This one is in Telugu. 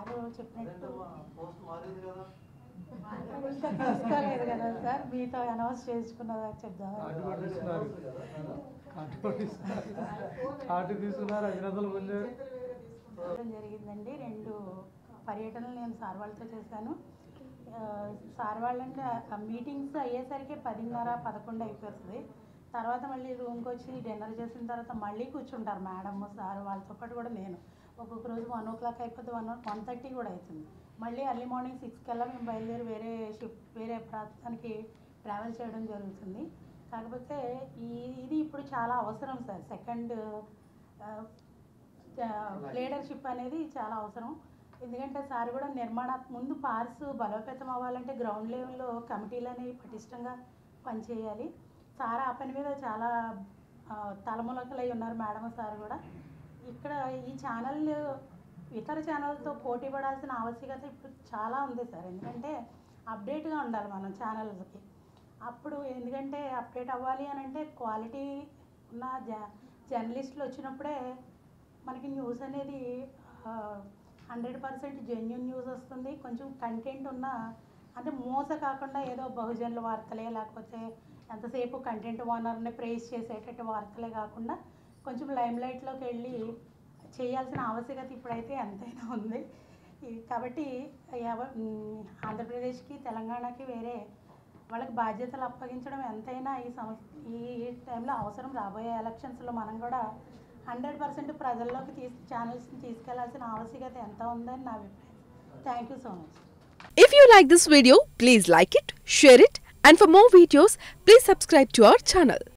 సార్ చెప్పినట్టు పోస్ట్ మారింది కదా ఇంకా తీసుకోలేదు కదా సార్ మీతో అనౌన్స్ చేసుకున్నదా చెప్దాం కార్డు కూడా తీసుకున్నారు కార్డు కూడా తీసుకున్నారు కార్డు తీసుకున్నారు ఐదు వందలు పొందారు చేయడం జరిగిందండి రెండు పర్యటనలు నేను సార్ వాళ్ళతో చేశాను ఆ, సార్ వాళ్ళంటే ఆ మీటింగ్స్ అయ్యేసరికి పదిన్నర పదకొండు అయిపోతుంది తర్వాత మళ్ళీ రూమ్కి వచ్చి డిన్నర్ చేసిన తర్వాత మళ్ళీ కూర్చుంటారు మేడం సార్ వాళ్ళతో పాటు కూడా నేను ఒక్కొక్క రోజు వన్ ఓ క్లాక్ అయిపోతే వన్ వన్ థర్టీ కూడా అవుతుంది మళ్ళీ ఎర్లీ మార్నింగ్ సిక్స్ కల్లా మేము బయలుదేరి వేరే షిఫ్ట్ వేరే ప్రాంతానికి ట్రావెల్ చేయడం జరుగుతుంది కాకపోతే ఈ ఇది ఇప్పుడు చాలా అవసరం సార్ సెకండ్ లీడర్షిప్ అనేది చాలా అవసరం ఎందుకంటే సార్ కూడా నిర్మాణ ముందు పార్స్ బలోపేతం అవ్వాలంటే గ్రౌండ్ లెవెల్లో కమిటీలు అనేవి పటిష్టంగా పనిచేయాలి సార్ ఆ పని మీద చాలా ఆ, తలములకలై ఉన్నారు మేడం సార్ కూడా ఇక్కడ ఈ ఛానల్ ఇతర ఛానల్తో పోటీ పడాల్సిన ఆవశ్యకత ఇప్పుడు చాలా ఉంది సార్ ఎందుకంటే అప్డేట్గా ఉండాలి మనం ఛానల్స్కి అప్పుడు ఎందుకంటే అప్డేట్ అవ్వాలి అని అంటే క్వాలిటీ ఉన్న జ జర్నలిస్టులు వచ్చినప్పుడే మనకి న్యూస్ అనేది హండ్రెడ్ పర్సెంట్ జెన్యున్ న్యూస్ వస్తుంది కొంచెం కంటెంట్ ఉన్న అంటే మోస కాకుండా ఏదో బహుజనుల వార్తలే లేకపోతే ఎంతసేపు కంటెంట్ ఓనర్ని ప్రేస్ చేసేటట్టు వార్తలే కాకుండా కొంచెం లైమ్ లైట్లోకి వెళ్ళి చేయాల్సిన ఆవశ్యకత ఇప్పుడైతే ఎంతైనా ఉంది ఈ- కాబట్టి ఎవ ఉమ్, ఆంధ్రప్రదేశ్కి తెలంగాణకి వేరే వాళ్ళకి బాధ్యతలు అప్పగించడం ఎంతైనా ఈ సంవత్సరం ఈ టైంలో అవసరం రాబోయే ఎలక్షన్స్లో మనం కూడా హండ్రెడ్ పర్సెంట్ ప్రజల్లోకి తీసు ఛానల్స్ని తీసుకెళ్లాల్సిన ఆవశ్యకత ఎంత ఉందని నా అభిప్రాయం thank you so much If you like this video, please like it, share it, and for more videos, please subscribe to our channel.